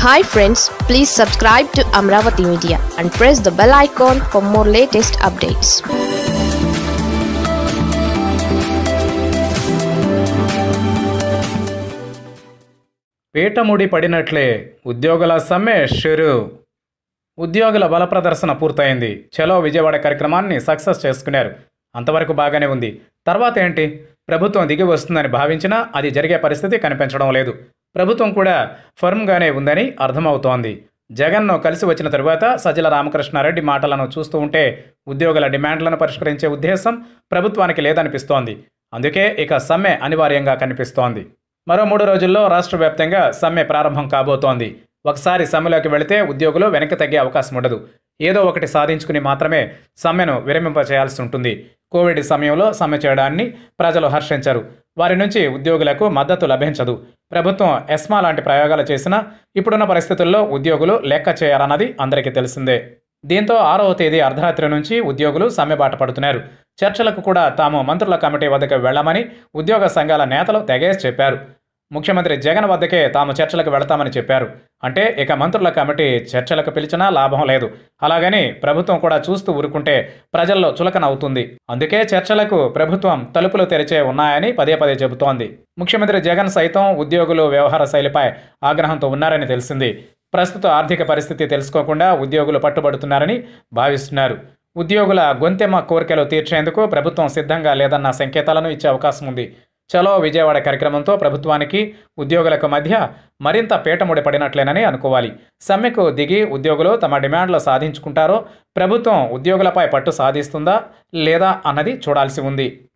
hi friends please subscribe to Amaravati media and press the bell icon for more latest updates పీటముడి పడినట్లే ఉద్యోగుల సమ్మె షురు ఉద్యోగుల బల ప్రదర్శన పూర్తయింది చలో విజయవాడ కార్యక్రమాన్ని సక్సెస్ చేసుకున్నారు అంతవరకు బాగానే ఉంది తర్వాత ఏంటి ప్రభుత్వం దిగి వస్తుందని భావించినా అది జరిగే పరిస్థితి కనిపించడం లేదు ప్రభుత్వం కూడా ఫర్మ్గానే ఉందని అర్థమవుతోంది జగన్ను కలిసి వచ్చిన తరువాత సజ్జల రామకృష్ణారెడ్డి మాటలను చూస్తూ ఉంటే ఉద్యోగుల డిమాండ్లను పరిష్కరించే ఉద్దేశం ప్రభుత్వానికి లేదనిపిస్తోంది అందుకే ఇక సమ్మె అనివార్యంగా కనిపిస్తోంది మరో మూడు రోజుల్లో రాష్ట్ర వ్యాప్తంగా సమ్మె ప్రారంభం కాబోతోంది ఒకసారి సమ్మెలోకి వెళితే ఉద్యోగులు వెనక్కి తగ్గే అవకాశం ఉండదు ఏదో ఒకటి సాధించుకుని మాత్రమే సమ్మెను విరమింప చేయాల్సి ఉంటుంది కోవిడ్ సమయంలో సమ్మె చేయడాన్ని ప్రజలు హర్షించరు వారి నుంచి ఉద్యోగులకు మద్దతు లభించదు ప్రభుత్వం ఎస్మా లాంటి ప్రయోగాలు చేసినా ఇప్పుడున్న పరిస్థితుల్లో ఉద్యోగులు లెక్క చేయాలన్నది అందరికీ తెలిసిందే దీంతో ఆరవ తేదీ అర్ధరాత్రి నుంచి ఉద్యోగులు సమ్మె బాట పడుతున్నారు చర్చలకు కూడా తాము మంత్రుల కమిటీ వద్దకు వెళ్లామని ఉద్యోగ సంఘాల నేతలు తెగేసి చెప్పారు ముఖ్యమంత్రి జగన్ వద్దకే తాము చర్చలకు వెళతామని చెప్పారు అంటే ఇక మంత్రుల కమిటీ చర్చలకు పిలిచినా లాభం లేదు అలాగని ప్రభుత్వం కూడా చూస్తూ ఊరుకుంటే ప్రజల్లో చులకన అవుతుంది అందుకే చర్చలకు ప్రభుత్వం తలుపులు తెరిచే ఉన్నాయని పదే పదే చెబుతోంది ముఖ్యమంత్రి జగన్ సైతం ఉద్యోగులు వ్యవహార శైలిపై ఆగ్రహంతో ఉన్నారని తెలిసింది ప్రస్తుత ఆర్థిక పరిస్థితి తెలుసుకోకుండా ఉద్యోగులు పట్టుబడుతున్నారని భావిస్తున్నారు ఉద్యోగుల గొంతెమ్మ కోరికలు తీర్చేందుకు ప్రభుత్వం సిద్ధంగా లేదన్న సంకేతాలను ఇచ్చే అవకాశం ఉంది చలో విజయవాడ కార్యక్రమంతో ప్రభుత్వానికి ఉద్యోగులకు మధ్య మరింత పీటముడి పడినట్లేనని అనుకోవాలి సమ్మెకు దిగి ఉద్యోగులు తమ డిమాండ్లు సాధించుకుంటారో ప్రభుత్వం ఉద్యోగులపై పట్టు సాధిస్తుందా లేదా అన్నది చూడాల్సి ఉంది